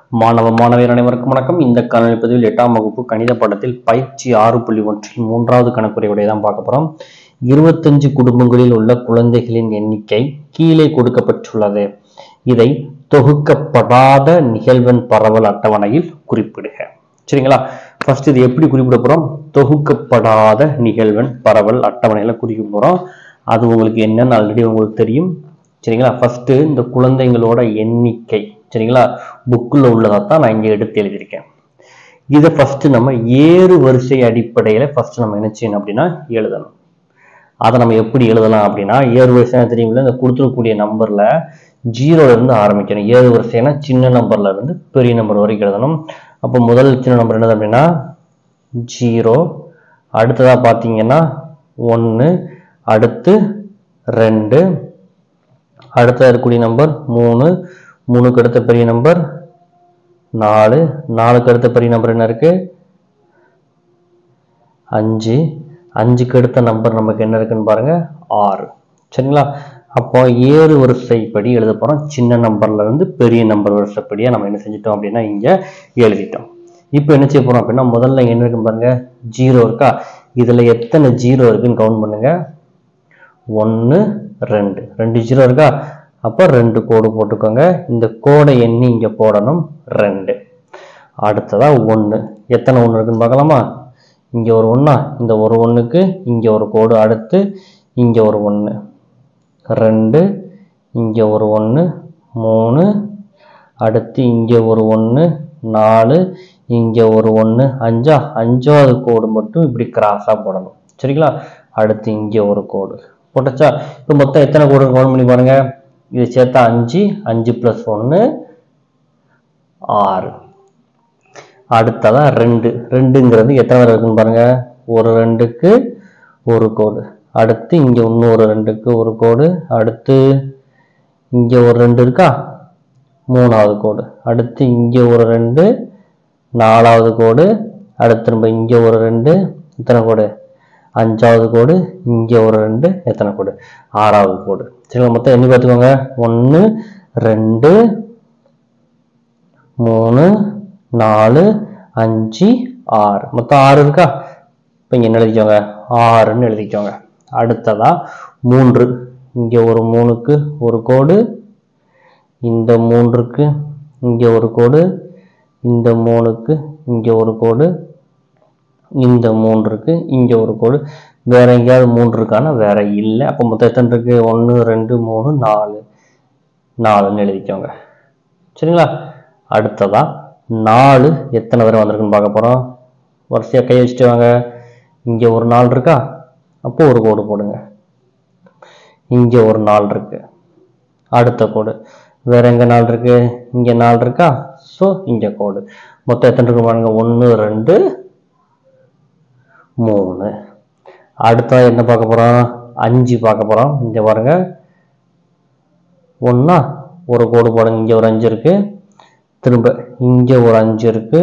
மாணவ மாணவியர் அனைவருக்கும் வணக்கம் இந்த காணொலி பதிவில் எட்டாம் வகுப்பு கணித பாடத்தில் பயிற்சி ஆறு புள்ளி ஒன்றில் மூன்றாவது கணக்குறையுடைய தான் பார்க்க போறோம் இருபத்தஞ்சு குடும்பங்களில் உள்ள குழந்தைகளின் எண்ணிக்கை கீழே கொடுக்கப்பட்டுள்ளது இதை தொகுக்கப்படாத நிகழ்வெண் பரவல் அட்டவணையில் குறிப்பிடுக சரிங்களா ஃபர்ஸ்ட் இது எப்படி குறிப்பிட போறோம் தொகுக்கப்படாத நிகழ்வெண் பரவல் அட்டவணையில குறிக்க போறோம் அது உங்களுக்கு என்னன்னு ஆல்ரெடி உங்களுக்கு தெரியும் சரிங்களா ஃபர்ஸ்ட் இந்த குழந்தைங்களோட எண்ணிக்கை சரிங்களா புக்கில் உள்ளதை தான் நான் இங்கே எடுத்து எழுதியிருக்கேன் இதை ஃபர்ஸ்ட் நம்ம ஏறு வரிசை அடிப்படையில் ஃபர்ஸ்ட் நம்ம என்ன செய்யணும் அப்படின்னா எழுதணும் அதை நம்ம எப்படி எழுதலாம் அப்படின்னா ஏறு வரிசை தெரியுங்களா இந்த கொடுத்துருக்கக்கூடிய நம்பர்ல ஜீரோல இருந்து ஆரம்பிக்கணும் ஏறு வரிசைனா சின்ன நம்பர்ல இருந்து பெரிய நம்பர் வரைக்கும் எழுதணும் அப்போ முதல் சின்ன நம்பர் என்னது அப்படின்னா ஜீரோ அடுத்ததா பார்த்தீங்கன்னா ஒன்று அடுத்து ரெண்டு அடுத்த இருக்கக்கூடிய நம்பர் மூணு மூணுக்கு அடுத்த பெரிய நம்பர் நாலு நாலுக்கு அடுத்த பெரிய நம்பர் என்ன இருக்கு அஞ்சு அஞ்சுக்கு அடுத்த நம்பர் நமக்கு என்ன இருக்குன்னு பாருங்க ஆறு சரிங்களா அப்போ ஏறு வரிசைப்படி எழுத போறோம் சின்ன நம்பர்ல இருந்து பெரிய நம்பர் வரிசைப்படியா நம்ம என்ன செஞ்சிட்டோம் அப்படின்னா இங்க எழுதிட்டோம் இப்போ என்ன செய்ய போறோம் அப்படின்னா முதல்ல இங்க என்ன இருக்குன்னு பாருங்க ஜீரோ இருக்கா இதுல எத்தனை ஜீரோ இருக்குன்னு கவுண்ட் பண்ணுங்க ஒன்று ரெண்டு ரெண்டு ஜீரோ இருக்கா அப்போ ரெண்டு கோடு போட்டுக்கோங்க இந்த கோடை எண்ணி இங்கே போடணும் ரெண்டு அடுத்ததா ஒன்று எத்தனை ஒன்று இருக்குன்னு பார்க்கலாமா இங்கே ஒரு ஒன்றா இந்த ஒரு ஒன்றுக்கு இங்கே ஒரு கோடு அடுத்து இங்கே ஒரு ஒன்று ரெண்டு இங்கே ஒரு ஒன்று மூணு அடுத்து இங்கே ஒரு ஒன்று நாலு இங்கே ஒரு ஒன்று அஞ்சா அஞ்சாவது கோடு மட்டும் இப்படி கிராஸாக போடணும் சரிங்களா அடுத்து இங்கே ஒரு கோடு போட்டுச்சா இப்போ மொத்தம் எத்தனை கோடு கவுண்ட் பண்ணி பாருங்க இது சேர்த்தா அஞ்சு அஞ்சு ப்ளஸ் ஒன்று ஆறு அடுத்ததா ரெண்டு ரெண்டுங்கிறது எத்தனை வரை இருக்குன்னு பாருங்க ஒரு ரெண்டுக்கு ஒரு கோடு அடுத்து இங்கே இன்னொரு ரெண்டுக்கு ஒரு கோடு அடுத்து இங்கே ஒரு ரெண்டு இருக்கா மூணாவது கோடு அடுத்து இங்கே ஒரு ரெண்டு நாலாவது கோடு அடுத்து திரும்ப இங்கே ஒரு ரெண்டு எத்தனை கோடு அஞ்சாவது கோடு இங்கே ஒரு ரெண்டு எத்தனை கோடு ஆறாவது கோடு சரிங்களா மொத்தம் எண்ணி பார்த்துக்கோங்க ஒன்று ரெண்டு மூணு நாலு அஞ்சு ஆறு மொத்தம் ஆறு இருக்கா இப்போ இங்கே என்ன எழுதிக்கோங்க ஆறுன்னு எழுதிக்கோங்க அடுத்ததா மூன்று இங்கே ஒரு மூணுக்கு ஒரு கோடு இந்த மூன்றுக்கு இங்கே ஒரு கோடு இந்த மூணுக்கு இங்கே ஒரு கோடு இந்த மூன்றுக்கு இங்கே ஒரு கோடு வேற எங்கேயாவது மூன்று இருக்கானா வேற இல்லை அப்போ மொத்தம் எத்தனை இருக்கு ஒன்று ரெண்டு மூணு நாலு நாலுன்னு எழுதிக்கோங்க சரிங்களா அடுத்ததா நாலு எத்தனை வரை வந்திருக்குன்னு பார்க்க போகிறோம் வரிசையாக கை வச்சுட்டு வாங்க இங்கே ஒரு நாள் இருக்கா அப்போ ஒரு கோடு போடுங்க இங்கே ஒரு நாள் இருக்கு அடுத்த கோடு வேற எங்க நாள் இருக்கு இங்கே நாள் இருக்கா ஸோ இங்கே கோடு மொத்தம் எத்தனை இருக்கு பாருங்க ஒன்று ரெண்டு மூணு அடுத்த என்ன பார்க்க போறோம் அஞ்சு பார்க்க போறோம் இங்க பாருங்க ஒண்ணா ஒரு கோடு போடுங்க இங்க ஒரு அஞ்சு இருக்கு திரும்ப இங்க ஒரு அஞ்சு இருக்கு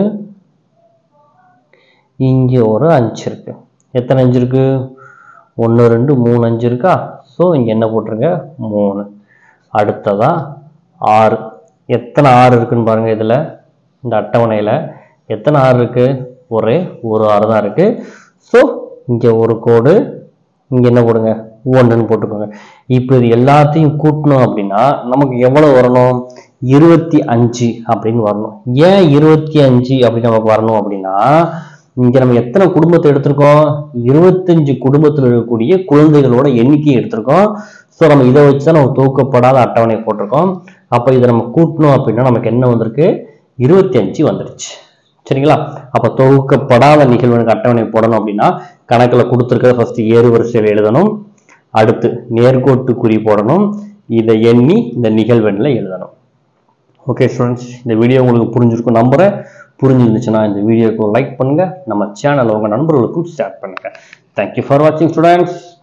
இங்க ஒரு அஞ்சு இருக்கு எத்தனை அஞ்சு இருக்கு ஒன்று ரெண்டு மூணு அஞ்சு இருக்கா ஸோ இங்க என்ன போட்டிருங்க மூணு அடுத்ததா ஆறு எத்தனை ஆறு இருக்குன்னு பாருங்க இதுல இந்த அட்டவணையில எத்தனை ஆறு இருக்கு ஒரே ஒரு ஆறு தான் இருக்கு ஸோ இங்கே ஒரு கோடு இங்கே என்ன போடுங்க ஒன்றுன்னு போட்டுக்கோங்க இப்போ இது எல்லாத்தையும் கூட்டணும் அப்படின்னா நமக்கு எவ்வளோ வரணும் இருபத்தி அஞ்சு அப்படின்னு வரணும் ஏன் இருபத்தி அஞ்சு அப்படின்னு நமக்கு வரணும் அப்படின்னா இங்கே நம்ம எத்தனை குடும்பத்தை எடுத்திருக்கோம் இருபத்தஞ்சு குடும்பத்தில் இருக்கக்கூடிய குழந்தைகளோட எண்ணிக்கையை எடுத்திருக்கோம் ஸோ நம்ம இதை வச்சு தான் நம்ம தூக்கப்படாத அட்டவணை போட்டிருக்கோம் அப்போ இதை நம்ம கூட்டணும் அப்படின்னா நமக்கு என்ன வந்திருக்கு இருபத்தி அஞ்சு வந்துருச்சு சரிங்களா அப்போ தொகுக்கப்படாத நிகழ்வுக்கு அட்டவணை போடணும் அப்படின்னா கணக்கில் கொடுத்துருக்கிறத ஃபர்ஸ்ட் ஏறு வரிசையில் எழுதணும் அடுத்து நேர்கோட்டு குறி போடணும் இதை எண்ணி இந்த நிகழ்வெண்ணில் எழுதணும் ஓகே ஸ்டூடெண்ட்ஸ் இந்த வீடியோ உங்களுக்கு புரிஞ்சிருக்கும் நம்புறேன் புரிஞ்சிருந்துச்சுன்னா இந்த வீடியோக்கு லைக் பண்ணுங்க நம்ம சேனலை உங்கள் நண்பர்களுக்கும் ஷேர் பண்ணுங்க தேங்க்யூ ஃபார் வாட்சிங் ஸ்டூடெண்ட்ஸ்